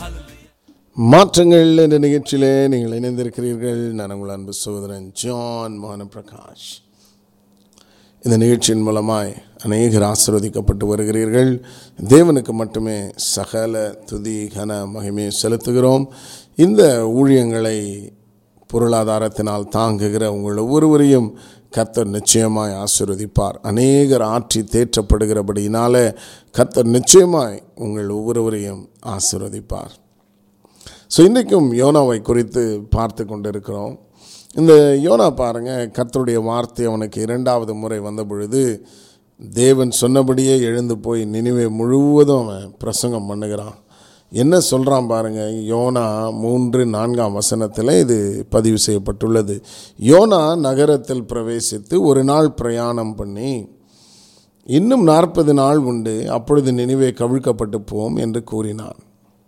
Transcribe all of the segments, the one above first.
மாற்றங்கள் என்ற நிகழ்ச்சியிலே நீங்கள் இணைந்திருக்கிறீர்கள் நான் உங்கள் அன்பு சகோதரன் ஜான் மோகன பிரகாஷ் இந்த நிகழ்ச்சியின் மூலமாய் அநேகர் ஆசீர்வதிக்கப்பட்டு வருகிறீர்கள் தேவனுக்கு மட்டுமே சகல துதி கன மகிமையை செலுத்துகிறோம் இந்த ஊழியங்களை பொருளாதாரத்தினால் தாங்குகிற உங்கள் ஒவ்வொருவரையும் கர்த்தர் நிச்சயமாய் ஆசீர்வதிப்பார் அநேகர் ஆற்றி தேற்றப்படுகிறபடியினால கர்த்தர் நிச்சயமாய் உங்கள் ஒவ்வொருவரையும் ஆசீர்வதிப்பார் ஸோ இன்றைக்கும் யோனாவை குறித்து பார்த்து கொண்டிருக்கிறோம் இந்த யோனா பாருங்க கர்த்தருடைய வார்த்தை அவனுக்கு இரண்டாவது முறை வந்த பொழுது தேவன் சொன்னபடியே எழுந்து போய் நினைவை முழுவதும் அவன் பிரசங்கம் பண்ணுகிறான் என்ன சொல்கிறான் பாருங்க யோனா மூன்று நான்காம் வசனத்தில் இது பதிவு செய்யப்பட்டுள்ளது யோனா நகரத்தில் பிரவேசித்து ஒரு நாள் பிரயாணம் பண்ணி இன்னும் நாற்பது நாள் உண்டு அப்பொழுது நினைவே கவிழ்க்கப்பட்டு போம் என்று கூறினான்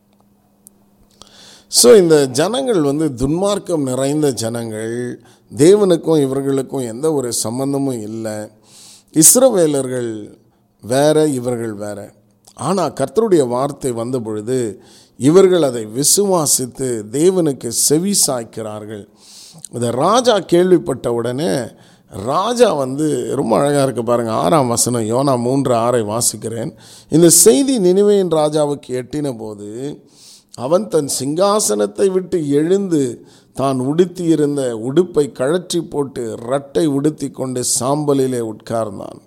ஸோ இந்த ஜனங்கள் வந்து துன்மார்க்கம் நிறைந்த ஜனங்கள் தேவனுக்கும் இவர்களுக்கும் எந்த ஒரு சம்பந்தமும் இல்லை இஸ்ரவேலர்கள் வேற இவர்கள் வேற ஆனால் கர்த்தருடைய வார்த்தை வந்த பொழுது இவர்கள் அதை விசுவாசித்து தேவனுக்கு செவி சாய்க்கிறார்கள் இதை ராஜா கேள்விப்பட்ட உடனே ராஜா வந்து ரொம்ப அழகாக இருக்கு பாருங்கள் ஆறாம் வசனம் யோனா மூன்று ஆறை வாசிக்கிறேன் இந்த செய்தி நினைவையின் ராஜாவுக்கு எட்டின போது அவன் தன் சிங்காசனத்தை விட்டு எழுந்து தான் உடுத்தியிருந்த உடுப்பை கழற்றி போட்டு ரட்டை உடுத்தி கொண்டு சாம்பலிலே உட்கார்ந்தான்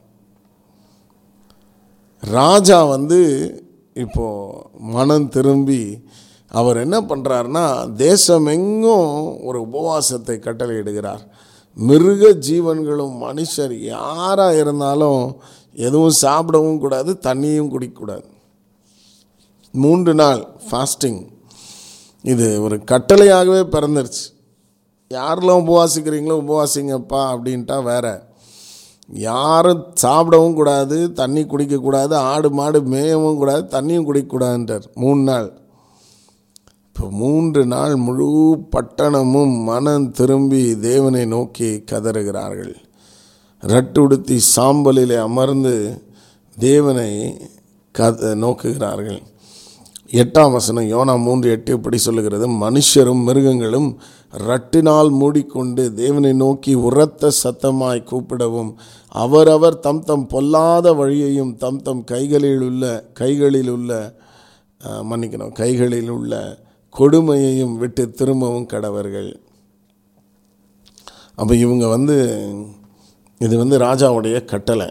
ராஜா வந்து இப்போ மனம் திரும்பி அவர் என்ன பண்ணுறாருனா தேசமெங்கும் ஒரு உபவாசத்தை கட்டளையிடுகிறார் மிருக ஜீவன்களும் மனுஷர் யாராக இருந்தாலும் எதுவும் சாப்பிடவும் கூடாது தண்ணியும் குடிக்கக்கூடாது மூன்று நாள் ஃபாஸ்டிங் இது ஒரு கட்டளையாகவே பிறந்துருச்சு யாரெல்லாம் உபவாசிக்கிறீங்களோ உபவாசிங்கப்பா அப்படின்ட்டா வேற யாரும் சாப்பிடவும் கூடாது தண்ணி குடிக்கக்கூடாது ஆடு மாடு மேயவும் கூடாது தண்ணியும் குடிக்கக்கூடாதுன்றார் மூணு நாள் இப்போ மூன்று நாள் முழு பட்டணமும் மனம் திரும்பி தேவனை நோக்கி கதறுகிறார்கள் ரட்டுடுத்தி சாம்பலிலே அமர்ந்து தேவனை கத நோக்குகிறார்கள் எட்டாம் வசனம் யோனா மூன்று எட்டு எப்படி சொல்லுகிறது மனுஷரும் மிருகங்களும் ரட்டினால் மூடிக்கொண்டு தேவனை நோக்கி உரத்த சத்தமாய் கூப்பிடவும் அவரவர் தம் தம் பொல்லாத வழியையும் தம் தம் கைகளில் உள்ள கைகளில் உள்ள அஹ், மன்னிக்கணும் கைகளில் உள்ள கொடுமையையும் விட்டு திரும்பவும் கடவர்கள் அப்போ இவங்க வந்து இது வந்து ராஜாவுடைய கட்டளை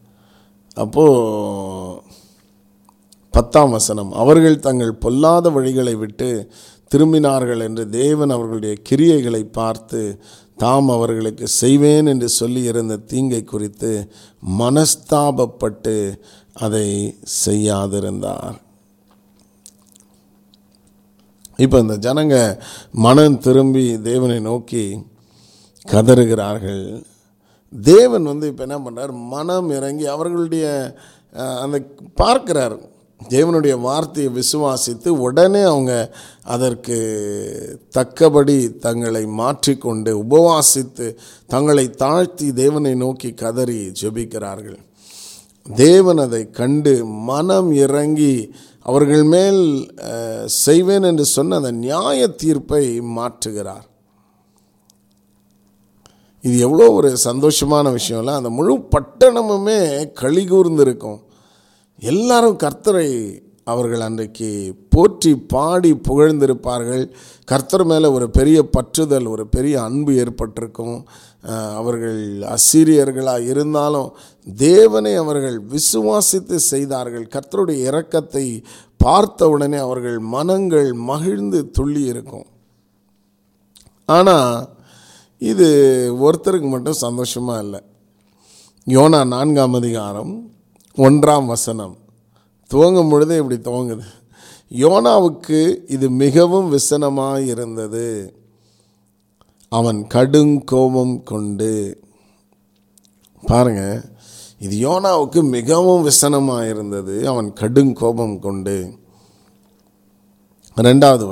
அப்போது பத்தாம் வசனம் அவர்கள் தங்கள் பொல்லாத வழிகளை விட்டு திரும்பினார்கள் என்று தேவன் அவர்களுடைய கிரியைகளை பார்த்து தாம் அவர்களுக்கு செய்வேன் என்று சொல்லியிருந்த தீங்கை குறித்து மனஸ்தாபப்பட்டு அதை செய்யாதிருந்தார் இப்போ இந்த ஜனங்க மனம் திரும்பி தேவனை நோக்கி கதறுகிறார்கள் தேவன் வந்து இப்போ என்ன பண்ணுறார் மனம் இறங்கி அவர்களுடைய அஹ், அந்த பார்க்கிறார் தேவனுடைய வார்த்தையை விசுவாசித்து உடனே அவங்க அதற்கு தக்கபடி தங்களை மாற்றிக்கொண்டு உபவாசித்து தங்களை தாழ்த்தி தேவனை நோக்கி கதறி ஜெபிக்கிறார்கள் தேவன் அதை கண்டு மனம் இறங்கி அவர்கள் மேல் அஹ், செய்வேன் என்று சொன்ன அந்த நியாய தீர்ப்பை மாற்றுகிறார் இது எவ்வளோ ஒரு சந்தோஷமான விஷயம்ல அந்த முழு பட்டணமுமே கலிகூர்ந்து இருக்கும் எல்லாரும் கர்த்தரை அவர்கள் அன்றைக்கு போற்றி பாடி புகழ்ந்திருப்பார்கள் கர்த்தர் மேலே ஒரு பெரிய பற்றுதல் ஒரு பெரிய அன்பு ஏற்பட்டிருக்கும் அஹ், அவர்கள் அசீரியர்களாக இருந்தாலும் தேவனை அவர்கள் விசுவாசித்து செய்தார்கள் கர்த்தருடைய இரக்கத்தை பார்த்த உடனே அவர்கள் மனங்கள் மகிழ்ந்து துள்ளி இருக்கும் ஆனால் இது ஒருத்தருக்கு மட்டும் சந்தோஷமாக இல்லை யோனா நான்காம் அதிகாரம் ஒன்றாம் வசனம் துவங்கும் பொழுதே இப்படி துவங்குது யோனாவுக்கு இது மிகவும் விசனமாக இருந்தது அவன் கடுங்கோபம் கொண்டு பாருங்க இது யோனாவுக்கு மிகவும் விசனமாக இருந்தது அவன் கடுங்கோபம் கொண்டு ரெண்டாவது